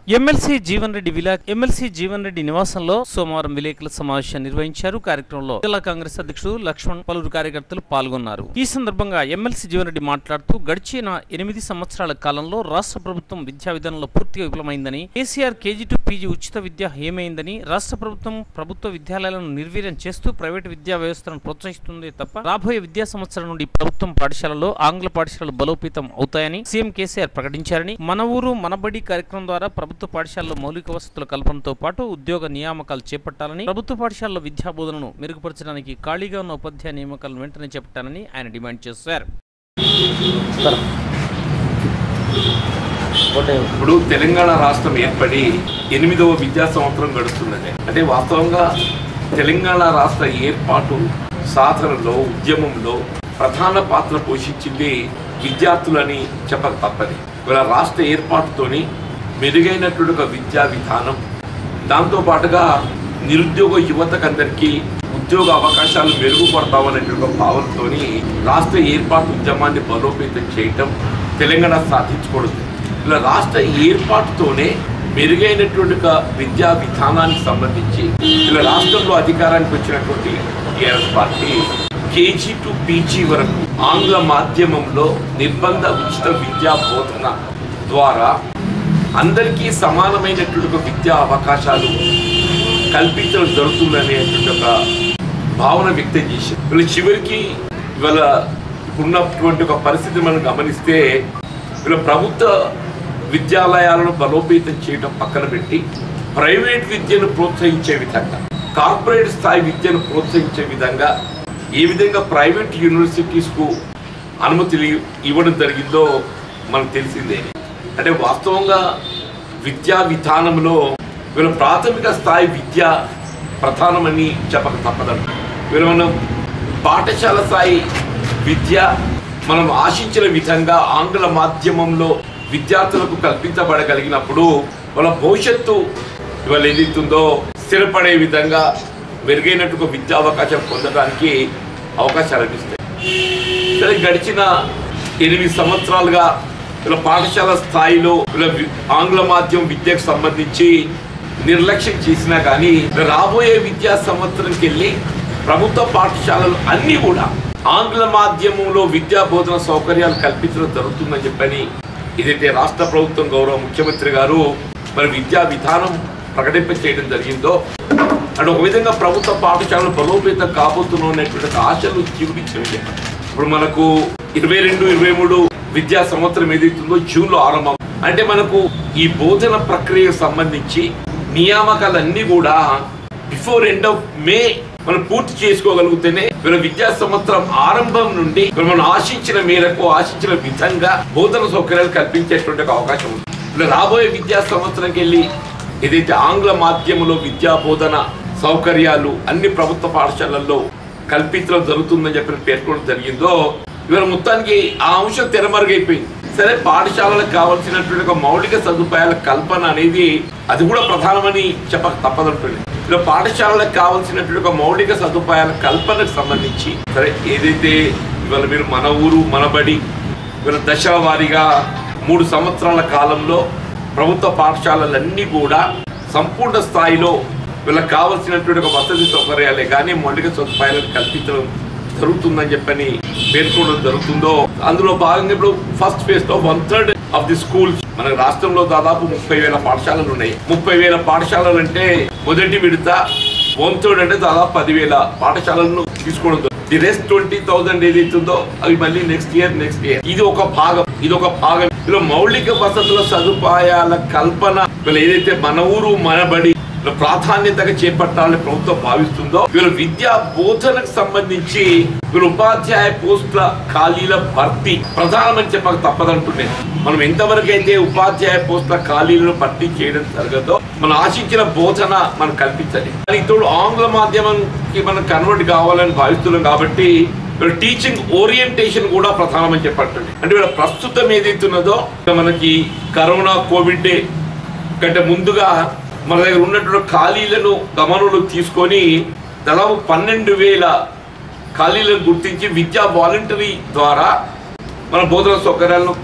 MLC Jeevan Reddy విలా MLC Jeevan Reddy నివాసంలో సోమవారం విలేకరుల సమావేశం నిర్వహించారు కార్యక్రమంలో జిల్లా కాంగ్రెస్ అధ్యక్షుడు లక్ష్మణ్ పలువురు కార్యకర్తలు పాల్గొన్నారు ఈ సందర్భంగా ఎమ్మెల్సీ జీవన్ రెడ్డి మాట్లాడుతూ గడిచిన ఎనిమిది సంవత్సరాల కాలంలో రాష్ట్ర ప్రభుత్వం విద్యా విధానంలో పూర్తిగా విఫలమైందని కేసీఆర్ కేజీ టు పీజీ ఉచిత విద్య ఏమైందని రాష్ట్ర ప్రభుత్వం ప్రభుత్వ విద్యాలయాలను నిర్వీర్యం చేస్తూ ప్రైవేటు విద్యా వ్యవస్థను ప్రోత్సహిస్తుంది తప్ప రాబోయే విద్యా సంవత్సరం నుండి ప్రభుత్వం పాఠశాలలో ఆంగ్ల పాఠశాలలు బలోపేతం అవుతాయని సీఎం కేసీఆర్ ప్రకటించారని మన ఊరు మన బడి కార్యక్రమం ద్వారా ప్రభుత్వ పాఠశాలలో మౌలిక వసతుల కల్పనతో పాటు ఉద్యోగ నియామకాలు చేపట్టాలని ప్రభుత్వ పాఠశాలలో విద్యా బోధనను మెరుగుపరచడానికి ఖాళీగా ఉన్న ఉపాధ్యాయ నియామకాలను వెంటనే చేపట్టాలని ఆయన డిమాండ్ చేశారు ఇప్పుడు తెలంగాణ రాష్ట్రం ఏర్పడి ఎనిమిదవ విద్యా సంవత్సరం గడుస్తున్నది అంటే వాస్తవంగా తెలంగాణ రాష్ట్ర ఏర్పాటు సాధనలో ఉద్యమంలో ప్రధాన పాత్ర పోషించింది విద్యార్థులని చెప్పక తప్పది ఇవాళ రాష్ట్ర ఏర్పాటుతోని మెరుగైనటువంటి ఒక విద్యా విధానం దాంతో పాటుగా నిరుద్యోగ యువతకందరికీ ఉద్యోగ అవకాశాలు మెరుగుపడతామనేటువంటి ఒక భావనతోని రాష్ట్ర ఏర్పాటు ఉద్యమాన్ని బలోపేతం చేయటం తెలంగాణ సాధించుకోవడం ఇలా రాష్ట్ర ఏర్పాటుతోనే మెరుగైనటువంటి ఒక విద్యా విధానానికి సంబంధించి ఇలా రాష్ట్రంలో అధికారానికి వచ్చినటువంటి TRS party KG to PG వరకు ఆంగ్ల మాధ్యమంలో నిర్బంధ ఉచిత విద్యా బోధన ద్వారా అందరికీ సమానమైనటువంటి ఒక విద్యా అవకాశాలు కల్పించడం జరుగుతుందనేటువంటి ఒక భావన వ్యక్తం చేశారు వీళ్ళు చివరికి ఇవాళ ఉన్నటువంటి ఒక పరిస్థితి మనం గమనిస్తే వీళ్ళ ప్రభుత్వ విద్యాలయాలను బలోపేతం చేయడం పక్కన పెట్టి ప్రైవేట్ విద్యను ప్రోత్సహించే విధంగా కార్పొరేట్ స్థాయి విద్యను ప్రోత్సహించే విధంగా ఏ విధంగా ప్రైవేట్ యూనివర్సిటీస్కు అనుమతులు ఇవ్వడం జరిగిందో మనకు తెలిసిందే అంటే వాస్తవంగా విద్యా విధానంలో వీళ్ళ ప్రాథమిక స్థాయి విద్య ప్రధానమని చెప్పక తప్పదంట వీళ్ళు మనం పాఠశాల స్థాయి విద్య మనం ఆశించిన విధంగా ఆంగ్ల మాధ్యమంలో విద్యార్థులకు కల్పించబడగలిగినప్పుడు వాళ్ళ భవిష్యత్తు ఇవాళ ఏదైతుందో స్థిరపడే విధంగా మెరుగైనట్టు ఒక విద్యా అవకాశం పొందడానికి అవకాశాలు లభిస్తాయి సరే గడిచిన ఎనిమిది సంవత్సరాలుగా ఇలా పాఠశాల స్థాయిలో ఇలా వి- ఆంగ్ల మాధ్యమం విద్యకు సంబంధించి నిర్లక్ష్యం చేసినా కానీ రాబోయే విద్యా సంవత్సరంకి వెళ్ళి ప్రభుత్వ పాఠశాలలు అన్నీ కూడా ఆంగ్ల మాధ్యమంలో విద్యా బోధన సౌకర్యాలు కల్పించడం జరుగుతుందని చెప్పని ఏదైతే రాష్ట్ర ప్రభుత్వం గౌరవ ముఖ్యమంత్రి గారు మరి విద్యా విధానం ప్రకటింప చేయడం జరిగిందో అంటే ఒక విధంగా ప్రభుత్వ పాఠశాలలు బలోపేతం కాబోతున్నాం అనేటువంటి ఒక ఆశలు జీవించినవి ఇప్పుడు మనకు ఇరవై రెండు ఇరవై మూడు విద్యా సంవత్సరం ఏదైతుందో జూన్లో ఆరంభం అంటే మనకు ఈ బోధన ప్రక్రియకు సంబంధించి నియామకాలన్నీ కూడా బిఫోర్ ఎండ్ ఆఫ్ మే మనం పూర్తి చేసుకోగలిగితేనే మన విద్యా సంవత్సరం ఆరంభం నుండి మనం ఆశించిన మేరకు ఆశించిన విధంగా బోధన సౌకర్యాలు కల్పించేటువంటి ఒక అవకాశం ఉంది ఇలా రాబోయే విద్యా సంవత్సరంకి వెళ్ళి ఏదైతే ఆంగ్ల మాధ్యమంలో విద్యా బోధన సౌకర్యాలు అన్ని ప్రభుత్వ పాఠశాలల్లో కల్పించడం జరుగుతుందని చెప్పి పేర్కొనడం జరిగిందో ఇవాళ మొత్తానికి ఆ అంశం తెరమరుగైపోయింది సరే పాఠశాలలకు కావాల్సినటువంటి ఒక మౌలిక సదుపాయాల కల్పన అనేది అది కూడా ప్రధానమని చెప్పక తప్పదంటుంది ఇలా పాఠశాలలకు కావాల్సినటువంటి ఒక మౌలిక సదుపాయాల కల్పనకు సంబంధించి సరే ఏదైతే ఇవాళ మీరు మన ఊరు మన బడి ఇవాళ దశల వారీగా మూడు సంవత్సరాల కాలంలో ప్రభుత్వ పాఠశాలలన్నీ కూడా సంపూర్ణ స్థాయిలో వీళ్ళకి కావాల్సినటువంటి ఒక వసతి సౌకర్యాలే కానీ మౌలిక సదుపాయాలను కల్పించడం జరుగుతుందని చెప్పని పేర్కొనడం జరుగుతుందో అందులో భాగంగా ఇప్పుడు ఫస్ట్ ఫేజ్ లో one third of the schools మన రాష్ట్రంలో దాదాపు ముప్పై వేల పాఠశాలలు ఉన్నాయి ముప్పై వేల పాఠశాలలు అంటే మొదటి విడత వన్ థర్డ్ అంటే దాదాపు పదివేల పాఠశాలలను తీసుకోవడం జరుగుతుంది. ది రెస్ట్ ట్వంటీ థౌసండ్ ఏదైతుందో అవి మళ్ళీ నెక్స్ట్ ఇయర్ నెక్స్ట్ ఇయర్ ఇది ఒక భాగం ఇది ఒక భాగం ఇందులో మౌలిక వసతుల సదుపాయాల కల్పన వీళ్ళు ఏదైతే మన ఊరు మన బడి వీళ్ళ ప్రాధాన్యతగా చేపట్టాలని ప్రభుత్వం భావిస్తుందో వీళ్ళ విద్యా బోధనకు సంబంధించి వీళ్ళ ఉపాధ్యాయ పోస్టుల ఖాళీల భర్తీ ప్రధానమని చెప్పక తప్పదంటుండే మనం ఎంతవరకు అయితే ఉపాధ్యాయ పోస్టుల ఖాళీలను భర్తీ చేయడం జరగదో మనం ఆశించిన బోధన మనం కల్పించాలి కానీ ఇప్పుడు ఆంగ్ల మాధ్యమంకి మనం కన్వర్ట్ కావాలని భావిస్తున్నాం కాబట్టి వీళ్ళ టీచింగ్ ఓరియంటేషన్ కూడా ప్రధానమని చెప్పండి అంటే వీళ్ళ ప్రస్తుతం ఏదైతే ఉన్నదో మనకి కరోనా కోవిడ్ కంటే ముందుగా మన దగ్గర ఉన్నటువంటి ఖాళీలను గమనంలోకి తీసుకొని దాదాపు పన్నెండు వేల ఖాళీలను గుర్తించి విద్యా వాలంటరీ ద్వారా మన బోధన సౌకర్యాలను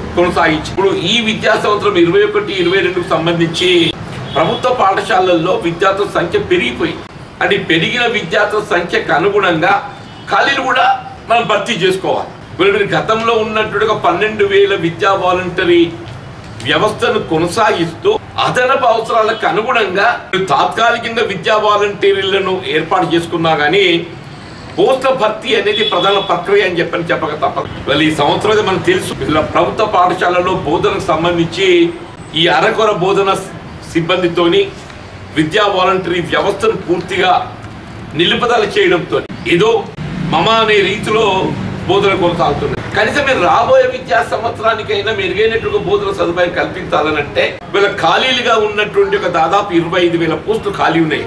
కొనసాగించి ఇప్పుడు ఈ విద్యా సంవత్సరం ఇరవై ఒకటి ఇరవై రెండుకు సంబంధించి ప్రభుత్వ పాఠశాలల్లో విద్యార్థుల సంఖ్య పెరిగిపోయింది అంటే ఈ పెరిగిన విద్యార్థుల సంఖ్యకు అనుగుణంగా ఖాళీలు కూడా మనం భర్తీ చేసుకోవాలి మరి మీరు గతంలో ఉన్నట్టుగా పన్నెండు వేల విద్యా వాలంటరీ వ్యవస్థను కొనసాగిస్తూ అదనపు అవసరాలకు అనుగుణంగా తాత్కాలికంగా విద్యా వాలంటీర్లను ఏర్పాటు చేసుకున్నా కానీ పోస్టుల భర్తీ అనేది ప్రధాన ప్రక్రియ అని చెప్పని చెప్పక తప్పదు వాళ్ళు ఈ సంవత్సరం అయితే మనకు తెలుసు ఇలా ప్రభుత్వ పాఠశాలలో బోధనకు సంబంధించి ఈ అరకొర బోధన సిబ్బందితోని విద్యా వాలంటరీ వ్యవస్థను పూర్తిగా నిలుపుదల చేయడంతో ఏదో మమ అనే రీతిలో బోధన కొనసాగుతుంది కనీసం మీరు రాబోయే విద్యా సంవత్సరానికైనా మెరుగైనట్టుగా బోధన సదుపాయం కల్పించాలనంటే వీళ్ళ ఖాళీలుగా ఉన్నటువంటి ఒక దాదాపు ఇరవై ఐదు వేల పోస్టులు ఖాళీ ఉన్నాయి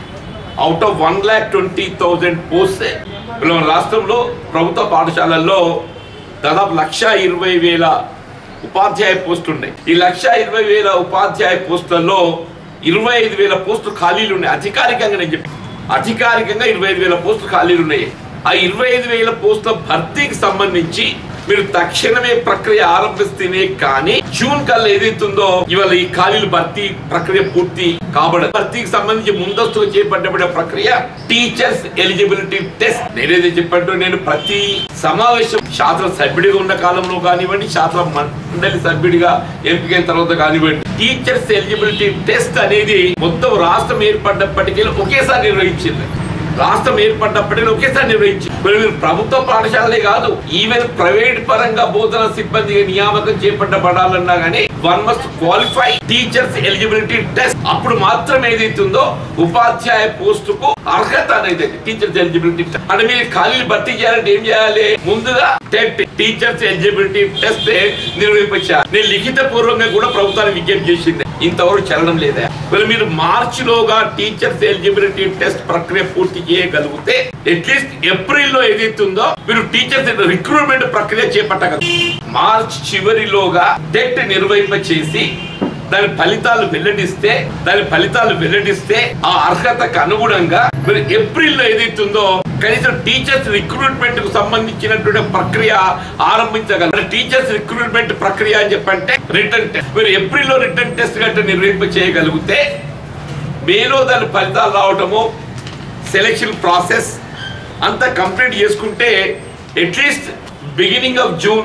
out of one lakh twenty thousand post మన రాష్ట్రంలో ప్రభుత్వ పాఠశాలల్లో దాదాపు లక్ష ఇరవై వేల ఉపాధ్యాయ పోస్టులు ఉన్నాయి ఈ లక్ష ఇరవై వేల ఉపాధ్యాయ పోస్టులలో ఇరవై ఐదు వేల పోస్టులు ఖాళీలు ఉన్నాయి అధికారికంగా నేను చెప్పి అధికారికంగా ఇరవై ఐదు వేల పోస్టులు ఖాళీలు ఉన్నాయి ఆ ఇరవై ఐదు వేల పోస్టుల భర్తీకి సంబంధించి మీరు తక్షణమే ప్రక్రియ ఆరంభిస్తేనే కానీ జూన్ కల్లా ఏదైతుందో ఇవాళ ఈ ఖాళీలు భర్తీ ప్రక్రియ పూర్తి కాబడదు భర్తీకి సంబంధించి ముందస్తుగా చేపట్టబడే ప్రక్రియ టీచర్స్ ఎలిజిబిలిటీ టెస్ట్ నేనేది చెప్పట్టు నేను ప్రతి సమావేశం శాస్త్ర సభ్యుడిగా ఉన్న కాలంలో కానివ్వండి శాస్త్ర మండలి సభ్యుడిగా ఎంపికైన తర్వాత కానివ్వండి టీచర్స్ ఎలిజిబిలిటీ టెస్ట్ అనేది మొత్తం రాష్ట్రం ఏర్పడ్డప్పటికీ ఒకేసారి నిర్వహించింది రాష్ట్రం ఏర్పడ్డప్పటికీ ఒకేసారి నిర్వహించి మరి మీరు ప్రభుత్వ పాఠశాలలే కాదు ఈవెన్ ప్రైవేట్ పరంగా బోధన సిబ్బంది నియామకం చేపట్టబడాలన్నా గానీ one must qualify teachers eligibility test అప్పుడు మాత్రం ఏదైతుందో ఉపాధ్యాయ పోస్టుకు అర్హత అనేది టీచర్స్ ఎలిజిబిలిటీ టెస్ట్ అంటే మీరు ఖాళీలు భర్తీ చేయాలంటే ఏం చేయాలి ముందుగా టెట్ టీచర్స్ ఎలిజిబిలిటీ టెస్ట్ నిర్వహించారు నేను లిఖిత పూర్వకంగా కూడా ప్రభుత్వానికి విజ్ఞప్తి చేసింది ఇంతవరకు చలనం లేదా మరి మీరు మార్చిలోగా టీచర్స్ ఎలిజిబిలిటీ టెస్ట్ ప్రక్రియ పూర్తి చేయగలిగితే అట్లీస్ట్ ఏప్రిల్ లో ఏదైతుందో మీరు టీచర్స్ రిక్రూట్మెంట్ ప్రక్రియ చేపట్టగలరు మార్చ్ చివరిలోగా టెట్ నిర్వహింప చేసి దాని ఫలితాలు వెల్లడిస్తే దాని ఫలితాలు వెల్లడిస్తే ఆ అర్హతకు అనుగుణంగా మీరు ఏప్రిల్ లో ఏదైతుందో కనీసం టీచర్స్ రిక్రూట్మెంట్ కు సంబంధించినటువంటి ప్రక్రియ ఆరంభించగలరు టీచర్స్ రిక్రూట్మెంట్ ప్రక్రియ అని చెప్పంటే రిటర్న్ టెస్ట్ మీరు ఏప్రిల్ లో రిటర్న్ టెస్ట్ గట్రా నిర్వహింప చేయగలిగితే మేలో దాని ఫలితాలు రావటము సెలెక్షన్ ప్రాసెస్ అంతా కంప్లీట్ చేసుకుంటే అట్లీస్ట్ బిగినింగ్ ఆఫ్ జూన్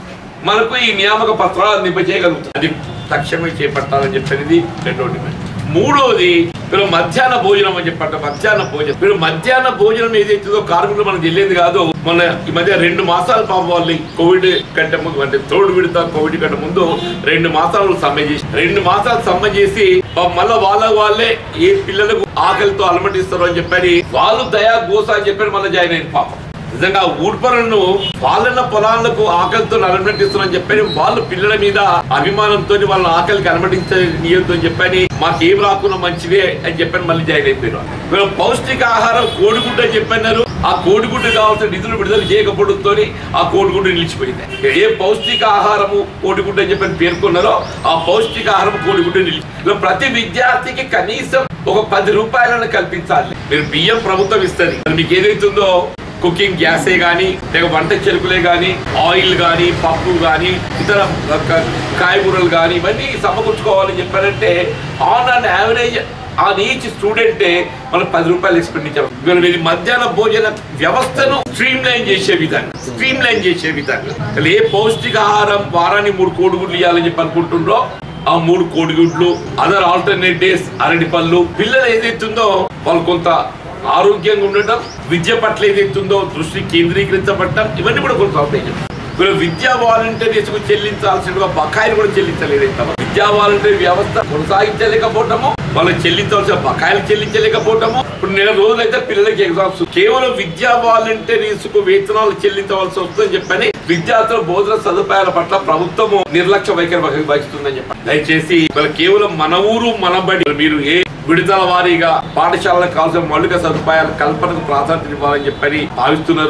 మనకు ఈ నియామక పత్రాలు అందింపజేయగలుగుతుంది అది తక్షణమే చేపట్టాలని చెప్పినది రెండో డిమాండ్ మూడోది మీరు మధ్యాహ్న భోజనం అని చెప్పంట మధ్యాహ్న భోజనం మీరు మధ్యాహ్న భోజనం ఏదైతుందో కార్మికులు మనకు తెలియదు కాదు మొన్న ఈ మధ్య రెండు మాసాలు పాపం వాళ్ళు కోవిడ్ కంటే ముందు అంటే థర్డ్ విడత కోవిడ్ కంటే ముందు రెండు మాసాలు సమ్మె చేసి రెండు మాసాలు సమ్మె చేసి పాపం మళ్ళీ వాళ్ళ వాళ్ళే ఏ పిల్లలకు ఆకలితో అలమటిస్తారు అని చెప్పని వాళ్ళు దయా గోస అని చెప్పని మళ్ళీ జాయిన్ అయింది పాపం నిజంగా ఊడ్పరను వాళ్ళన్న పొలాలకు ఆకలితో అనుమతిస్తున్నారని చెప్పని వాళ్ళు పిల్లల మీద అభిమానంతో వాళ్ళ ఆకలికి అనుమతించనీయొద్దు అని చెప్పని మాకేం రాకుండా మంచిదే అని చెప్పని మళ్ళీ జాయిన్ అయిపోయారు వీళ్ళు పౌష్టిక ఆహారం కోడిగుడ్డు అని చెప్పన్నారు ఆ కోడిగుడ్డు కావాల్సిన నిధులు విడుదల చేయకపోవడంతో ఆ కోడిగుడ్డు నిలిచిపోయింది ఏ పౌష్టిక ఆహారము కోడిగుడ్డు అని చెప్పని పేర్కొన్నారో ఆ పౌష్టిక ఆహారం కోడిగుడ్డు నిలిచి ఇలా ప్రతి విద్యార్థికి కనీసం ఒక పది రూపాయలను కల్పించాలి మీరు బియ్యం ప్రభుత్వం ఇస్తుంది మరి మీకు ఏదైతుందో కుకింగ్ గ్యాసే కానీ లేక వంట చెరుకులే కానీ ఆయిల్ కానీ పప్పు కానీ ఇతర క- కాయగూరలు కానీ ఇవన్నీ సమకూర్చుకోవాలని చెప్పారంటే on an average on each స్టూడెంటే మనం పది రూపాయలు ఎక్స్పెండిచర్ ఇవాళ ఇది మధ్యాహ్న భోజన వ్యవస్థను స్ట్రీమ్ లైన్ చేసే విధంగా స్ట్రీమ్ లైన్ చేసే విధంగా అసలు ఏ పౌష్టికాహారం వారానికి మూడు కోడిగుడ్లు ఇవ్వాలని చెప్పి అనుకుంటుండ్రో ఆ మూడు కోడిగుడ్లు అదర్ ఆల్టర్నేట్ డేస్ అరటి పళ్ళు పిల్లలు ఏదైతుందో వాళ్ళు కొంత ఆరోగ్యంగా ఉండటం విద్య పట్ల ఏదైతుందో దృష్టి కేంద్రీకరించబడటం ఇవన్నీ కూడా కొంత అవుతాయి వీళ్ళు విద్యా వాలంటీర్స్ కు చెల్లించాల్సిన బకాయిలు కూడా చెల్లించలేదు ఇంతవరకు. విద్యా వాలంటీర్ వ్యవస్థ కొనసాగించలేకపోవటము వాళ్ళకి చెల్లించవలసిన బకాయిలు చెల్లించలేకపోవటము ఇప్పుడు నెల రోజులైతే పిల్లలకి ఎగ్జామ్స్ కేవలం విద్యా వాలంటీర్స్ కు వేతనాలు చెల్లించవలసి వస్తుందని చెప్పని విద్యార్థుల బోధన సదుపాయాల పట్ల ప్రభుత్వము నిర్లక్ష్య వైఖరి వహి- వహిస్తుందని చెప్పాలి దయచేసి వీళ్ళు కేవలం మన ఊరు మన బడి మీరు ఏ విడుదల వారీగా పాఠశాలకు కావాల్సిన మౌలిక సదుపాయాల కల్పనకు ప్రాధాన్యత ఇవ్వాలని చెప్పని భావిస్తున్నారో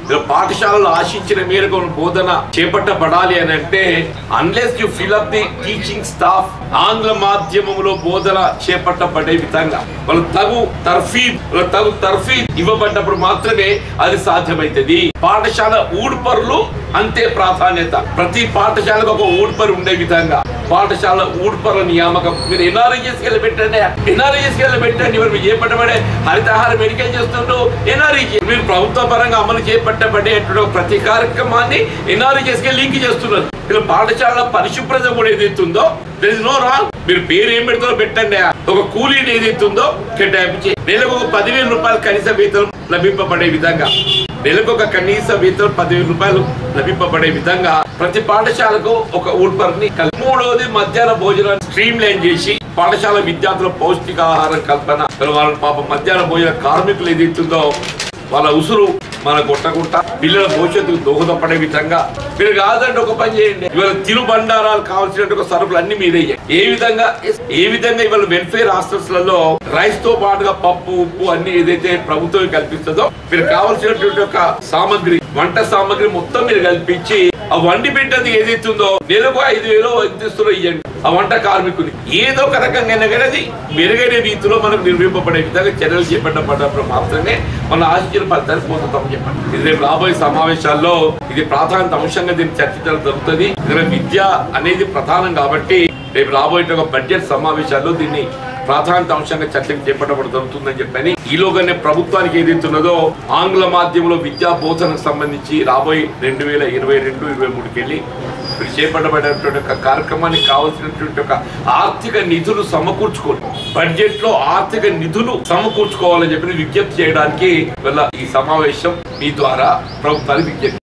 ఇలా పాఠశాలలో ఆశించిన మేరకు బోధన చేపట్టబడాలి అని అంటే unless you fill up the teaching staff ఆంగ్ల మాధ్యమంలో బోధన చేపట్టబడే విధంగా వాళ్ళు తగు తర్ఫీద్ వాళ్ళ తగు తర్ఫీద్ ఇవ్వబడ్డప్పుడు మాత్రమే అది సాధ్యమైతుంది పాఠశాల ఊడ్పరులు అంతే ప్రాధాన్యత ప్రతి పాఠశాలకు ఒక ఊడ్పరు ఉండే విధంగా పాఠశాల ఊడ్పర నియామకం మీరు ఎన్ఆర్ఐఎస్ కి పెట్టండి ఎన్ఆర్ఐఎస్ కి పెట్టండి మరి మీరు చేపట్టబడే హరితహారం మెడికల్ చేస్తుంటూ ఎన్ఆర్ఐజీ మీరు ప్రభుత్వ పరంగా అమలు చేపట్టబడేటువంటి ఒక ప్రతి కార్యక్రమాన్ని ఎన్ఆర్ఐఎస్ కి లింక్ చేస్తున్నారు ఇలా పాఠశాల పరిశుభ్రత కూడా ఏదైతుందో దర్ నో రాంగ్ మీరు పేరు ఏం పెడతారో పెట్టండి ఒక కూలీని ఏదైతుందో కేటాయింపు చేయి నెలకు ఒక పదివేల రూపాయలు కనీస వేతనం లభింపబడే విధంగా నెలకు ఒక కనీస వేతనం పదివేల రూపాయలు లభింపబడే విధంగా ప్రతి పాఠశాలకు ఒక ఊడ్పర్ని కల్- మూడవది మధ్యాహ్న భోజనాన్ని స్ట్రీమ్ లైన్ చేసి పాఠశాల విద్యార్థుల పౌష్టికాహారం కల్పన వాళ్ళ పాప మధ్యాహ్న భోజన కార్మికులు ఏదైతుందో వాళ్ళ ఉసురు మన కొట్టకుండా పిల్లల భవిష్యత్తుకు దోహదపడే విధంగా మీరు కాదంటే ఒక పని చేయండి ఇవాళ తిరు బండారాలు కావాల్సినట్టు ఒక సరుకులు అన్ని మీరే ఏ విధంగా ఏ విధంగా ఇవాళ వెల్ఫేర్ హాస్టల్స్లలో రైస్ తో పాటుగా పప్పు ఉప్పు అన్ని ఏదైతే ప్రభుత్వం కల్పిస్తుందో మీరు కావాల్సినటువంటి ఒక సామాగ్రి వంట సామాగ్రి మొత్తం మీరు కల్పించి ఆ వండి పెట్టేది ఏదైతుందో నెలకు ఐదు వేలు ఎంత ఇస్తారో ఇవ్వండి ఆ వంట కార్మికుని ఏదో ఒక రకంగా కానీ అది మెరుగైన రీతిలో మనకు నిర్వహింపబడే విధంగా చర్యలు చేపట్టబడ్డప్పుడు మాత్రమే మన ఆశించిన ఫలితాలు పొందుతామని చెప్పండి ఇది రేపు రాబోయే సమావేశాల్లో ఇది ప్రాధాన్యత అంశంగా దీన్ని చర్చించడం జరుగుతుంది ఇందులో విద్య అనేది ప్రధానం కాబట్టి రేపు రాబోయే ఒక బడ్జెట్ సమావేశాల్లో దీన్ని ప్రాధాన్యత అంశంగా చర్చకు చేపట్టబడి జరుగుతుందని చెప్పని ఈలోగానే ప్రభుత్వానికి ఏదైతే ఉన్నదో ఆంగ్ల మాధ్యమంలో విద్యా బోధనకు సంబంధించి రాబోయే రెండు వేల ఇరవై రెండు ఇరవై మూడుకి వెళ్ళి ఇప్పుడు చేపట్టబడినటువంటి ఒక కార్యక్రమానికి కావాల్సినటువంటి ఒక ఆర్థిక నిధులు సమకూర్చుకోండి బడ్జెట్ లో ఆర్థిక నిధులు సమకూర్చుకోవాలని చెప్పి విజ్ఞప్తి చేయడానికి వల్ల ఈ సమావేశం మీ ద్వారా ప్రభుత్వానికి విజ్ఞప్తి